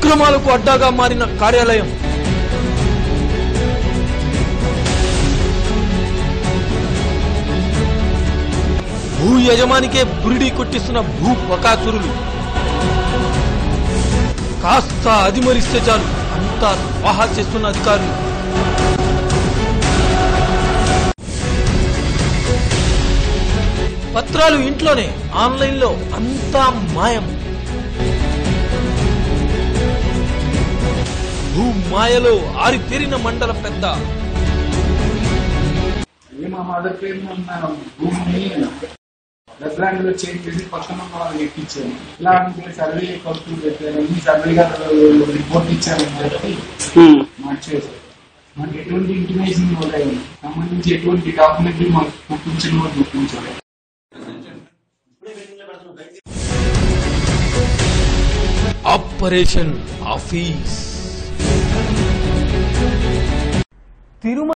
అక్రమాలకు అడ్డాగా మారిన కార్యాలయం భూ యజమానికే బురిడి కొట్టిస్తున్న భూ బకాసురులు కాస్త అదిమరిస్తే చాలు అంతా స్వాహా చేస్తున్న అధికారులు పత్రాలు ఇంట్లోనే ఆన్లైన్లో అంతా మాయం భూ మాయలో ఆరితేరిన మండల పెద్ద ఇది మా మదర్ పేరు ఉన్న భూమిని వెబ్లాండ్ లో చేంజ్ చేసి పక్కన ఉన్న వాళ్ళకి ఎక్కించాము ఇలా అనుకుంటే సర్వే ఖర్చులు పెట్టారు ఈ సర్వే గారు రిపోర్ట్ ఇచ్చారని చెప్పి మార్చేసారు మనకి ఎటువంటి ఇంటిమేషన్ ఇవ్వలేదు సంబంధించి ఎటువంటి డాక్యుమెంట్ మాకు చూపించడం కూడా చూపించలేదు ఆపరేషన్ ఆఫీస్ తిరుమల